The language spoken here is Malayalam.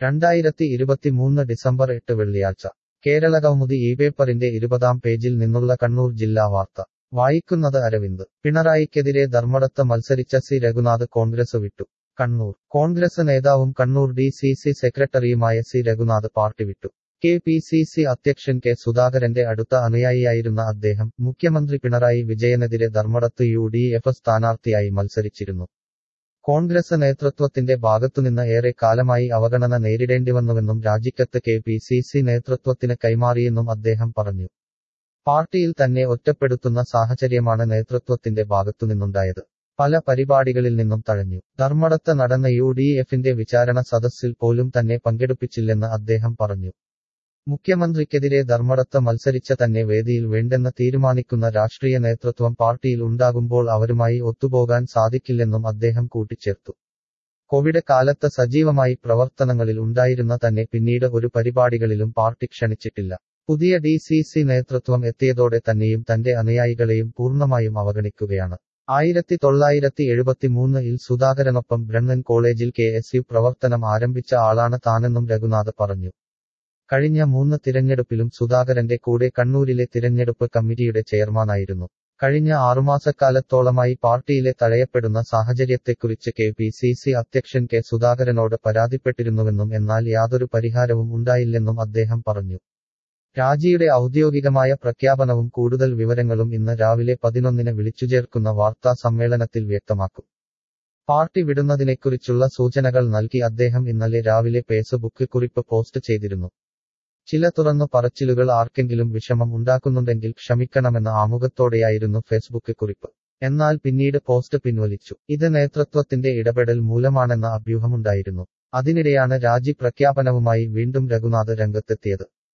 രണ്ടായിരത്തി ഇരുപത്തിമൂന്ന് ഡിസംബർ എട്ട് വെള്ളിയാഴ്ച കേരള കൗമുദി ഈ പേപ്പറിന്റെ ഇരുപതാം പേജിൽ നിന്നുള്ള കണ്ണൂർ ജില്ലാ വാർത്ത വായിക്കുന്നത് അരവിന്ദ് പിണറായിക്കെതിരെ ധർമ്മടത്ത് മത്സരിച്ച സി രഘുനാഥ് കോൺഗ്രസ് വിട്ടു കണ്ണൂർ കോൺഗ്രസ് നേതാവും കണ്ണൂർ ഡി സി സി സെക്രട്ടറിയുമായ സി രഘുനാഥ് പാർട്ടി വിട്ടു കെ പി സി സി അധ്യക്ഷൻ കെ സുധാകരന്റെ അടുത്ത അനുയായിയായിരുന്ന അദ്ദേഹം മുഖ്യമന്ത്രി പിണറായി വിജയനെതിരെ ധർമ്മടത്ത് യു ഡി എഫ് സ്ഥാനാർത്ഥിയായി മത്സരിച്ചിരുന്നു കോൺഗ്രസ് നേതൃത്വത്തിന്റെ ഭാഗത്തുനിന്ന് ഏറെ കാലമായി അവഗണന നേരിടേണ്ടിവന്നുവെന്നും രാജിക്കത്ത് കെ പി സി സി നേതൃത്വത്തിന് കൈമാറിയെന്നും അദ്ദേഹം പറഞ്ഞു പാർട്ടിയിൽ തന്നെ ഒറ്റപ്പെടുത്തുന്ന സാഹചര്യമാണ് നേതൃത്വത്തിന്റെ ഭാഗത്തുനിന്നുണ്ടായത് പല പരിപാടികളിൽ നിന്നും തഴഞ്ഞു ധർമ്മടത്ത് നടന്ന യു ഡി എഫിന്റെ വിചാരണ സദസ്സിൽ പോലും തന്നെ പങ്കെടുപ്പിച്ചില്ലെന്ന് അദ്ദേഹം പറഞ്ഞു മുഖ്യമന്ത്രിക്കെതിരെ ധർമ്മടത്ത് മത്സരിച്ച തന്നെ വേദിയിൽ വേണ്ടെന്ന് തീരുമാനിക്കുന്ന രാഷ്ട്രീയ നേതൃത്വം പാർട്ടിയിൽ ഉണ്ടാകുമ്പോൾ അവരുമായി ഒത്തുപോകാൻ സാധിക്കില്ലെന്നും അദ്ദേഹം കൂട്ടിച്ചേർത്തു കോവിഡ് കാലത്ത് സജീവമായി പ്രവർത്തനങ്ങളിൽ ഉണ്ടായിരുന്ന തന്നെ പിന്നീട് ഒരു പരിപാടികളിലും പാർട്ടി ക്ഷണിച്ചിട്ടില്ല പുതിയ ഡി സി സി നേതൃത്വം എത്തിയതോടെ തന്നെയും തന്റെ അനുയായികളെയും പൂർണ്ണമായും അവഗണിക്കുകയാണ് ആയിരത്തി തൊള്ളായിരത്തി എഴുപത്തിമൂന്നിൽ സുധാകരനൊപ്പം ബ്രണ്ണൻ കോളേജിൽ കെ എസ് യു പ്രവർത്തനം ആരംഭിച്ച ആളാണ് താനെന്നും രഘുനാഥ് പറഞ്ഞു കഴിഞ്ഞ മൂന്ന് തിരഞ്ഞെടുപ്പിലും സുധാകരന്റെ കൂടെ കണ്ണൂരിലെ തിരഞ്ഞെടുപ്പ് കമ്മിറ്റിയുടെ ചെയർമാനായിരുന്നു കഴിഞ്ഞ ആറുമാസക്കാലത്തോളമായി പാർട്ടിയിലെ തഴയപ്പെടുന്ന സാഹചര്യത്തെക്കുറിച്ച് കെ പി സി സി അധ്യക്ഷൻ കെ സുധാകരനോട് പരാതിപ്പെട്ടിരുന്നുവെന്നും എന്നാൽ യാതൊരു പരിഹാരവും ഉണ്ടായില്ലെന്നും അദ്ദേഹം പറഞ്ഞു രാജിയുടെ ഔദ്യോഗികമായ പ്രഖ്യാപനവും കൂടുതൽ വിവരങ്ങളും ഇന്ന് രാവിലെ പതിനൊന്നിന് വിളിച്ചുചേർക്കുന്ന വാർത്താ സമ്മേളനത്തിൽ വ്യക്തമാക്കും പാർട്ടി വിടുന്നതിനെക്കുറിച്ചുള്ള സൂചനകൾ നൽകി അദ്ദേഹം ഇന്നലെ രാവിലെ ഫേസ്ബുക്ക് കുറിപ്പ് പോസ്റ്റ് ചെയ്തിരുന്നു ചില തുറന്നു പറച്ചിലുകൾ ആർക്കെങ്കിലും വിഷമം ഉണ്ടാക്കുന്നുണ്ടെങ്കിൽ ക്ഷമിക്കണമെന്ന ആമുഖത്തോടെയായിരുന്നു ഫേസ്ബുക്ക് കുറിപ്പ് എന്നാൽ പിന്നീട് പോസ്റ്റ് പിൻവലിച്ചു ഇത് നേതൃത്വത്തിന്റെ ഇടപെടൽ മൂലമാണെന്ന അഭ്യൂഹമുണ്ടായിരുന്നു അതിനിടെയാണ് രാജി പ്രഖ്യാപനവുമായി വീണ്ടും രഘുനാഥ് രംഗത്തെത്തിയത്